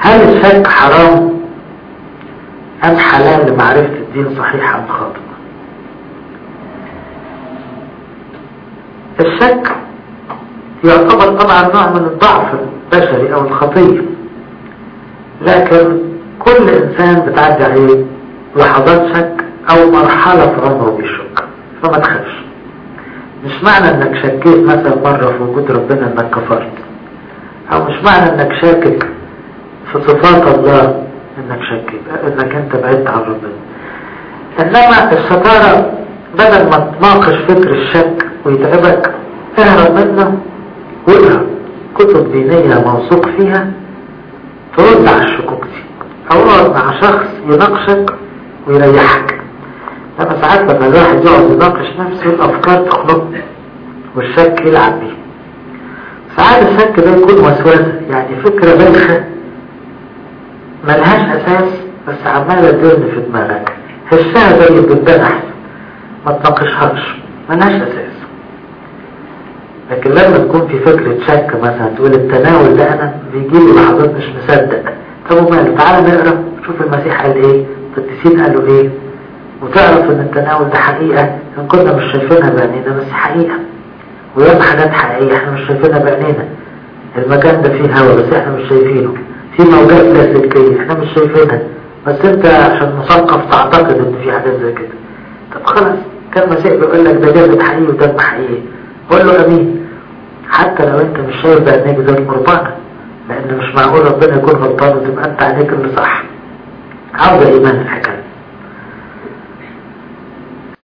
هل الشك حرام أم حلال لمعرفة الدين صحيح أم خاطئ الشك يعتبر طبعا نوع من الضعف البشري أو الخطية لكن كل إنسان بتعدي عليه لحظات شك أو مرحلة في عمره بيشك فما تخافش مش معنى انك شكيت مثلا مرة في وجود ربنا انك كفرت او مش معنى انك شاكك في صفات الله انك شكيت انك انت بعدت عن ربنا انما الشطارة بدل ما تناقش فكر الشك ويتعبك اهرب منه واقرا كتب دينية موثوق فيها ترد على الشكوك دي او اقعد مع شخص يناقشك ويريحك لما ساعات لما الواحد يقعد يناقش نفسه الافكار تخلق والشك يلعب بيه ساعات الشك ده يكون وسوسه يعني فكره بايخه ملهاش اساس بس عماله تدن في دماغك هشها زي الدبان احسن ما تناقشهاش ملهاش اساس لكن لما تكون في فكرة شك مثلا تقول التناول ده انا بيجي لي لحظات مش مصدق طب وماله تعالى نقرا شوف المسيح قال ايه القديسين قالوا ايه وتعرف ان التناول ده حقيقة ان كنا مش شايفينها بعينينا بس حقيقة وياما حاجات حقيقية احنا مش شايفينها بعينينا المكان ده فيه هوا بس احنا مش شايفينه في موجات لاسلكية احنا مش شايفينها بس انت عشان مثقف تعتقد ان في حاجات زي كده طب خلاص كان مسيح بيقول لك ده جسد حقيقي ودم حقيقي قول له امين حتى لو انت مش شايف بعينيك زي القربانة لان مش معقول ربنا يكون غلطان وتبقى انت عليك اللي صح عاوزة ايمان الحكاية